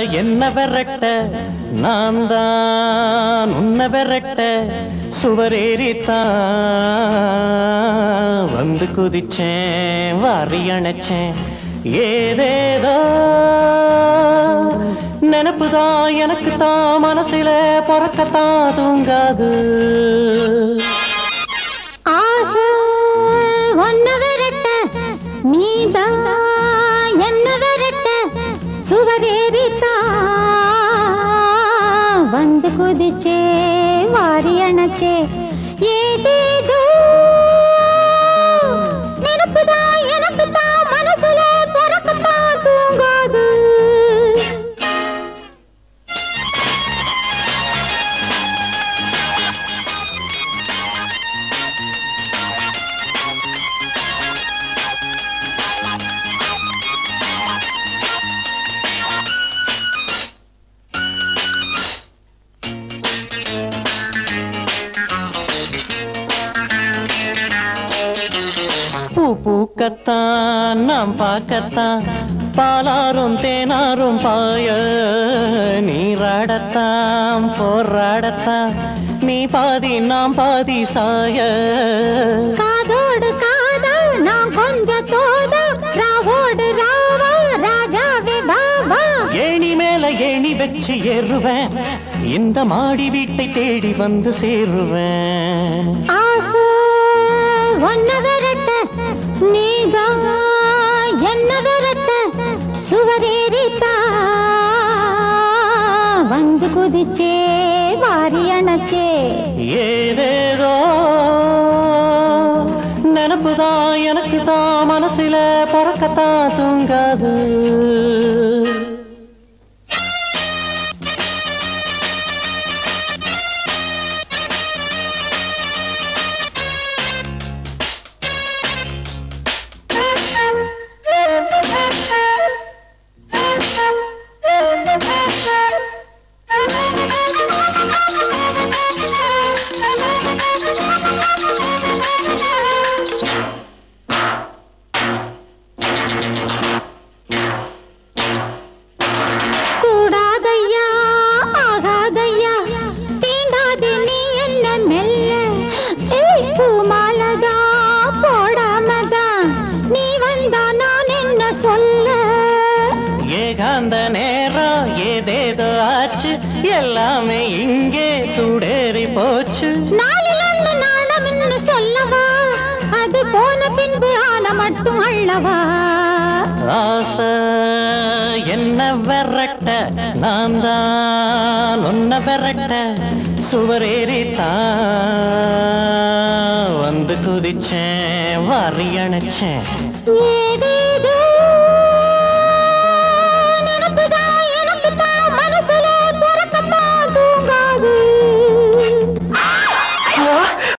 என்ன விரட்ட நான் தான் உன்னை விரட்ட சுவரேறித்தான் வந்து குதிச்சேன் வாரி அணைச்சேன் ஏதேதோ நினப்புதான் எனக்கு தான் மனசில பொறக்கத்தான் தூங்காது ஆசை ஒன்ன விரட்ட நீதான் என்ன விரட்ட சுவரேறித்தா வந்து குதிச்சே வாரி அணைச்சே ஏதேதோ நினப்புதான் எனக்கு தான் மனசுல பிறக்கத்தான் தூங்காது பூ பூக்கத்தான் நாம் பார்க்கத்தான் பாலாரும் தேனாரும் பாய நீராடத்தான் போராடத்தான் நீ பாதி நாம் பாதி சாய காதோடு காதா நான் கொஞ்ச தோத ராவோடு ராவா ராஜாவே பாபா ஏணி மேல ஏணி வச்சு ஏறுவேன் இந்த மாடி வீட்டை தேடி வந்து சேருவேன் ஆசை ஒன்ன விரட்ட நீதான் என்ன விரட்ட சுவரேறித்தா வந்து குதிச்சே வாரி அணைச்சே ஏதேதோ நினப்புதான் எனக்கு தான் மனசுல பிறக்கத்தான் தூங்காது கூடாதையா ஆகாதையா தீண்டாதே நீ என்ன மெல்ல ஏய் பூமாலதா போடாமதா நீ வந்தா நான் என்ன சொல்ல ஏகாந்த நேரம் ஏதேதோ ஆச்சு எல்லாமே இங்கே சூடேறி போச்சு நாளில் ஒன்று நாணம்னு சொல்லவா அது போன பின்பு ஆன மட்டும் அள்ளவா ஆசை என்ன விரட்ட நான் தான் உன்னை விரட்ட சுவரேறித்தான் வந்து குதிச்சேன் வாரி அணைச்சேன் ஏதே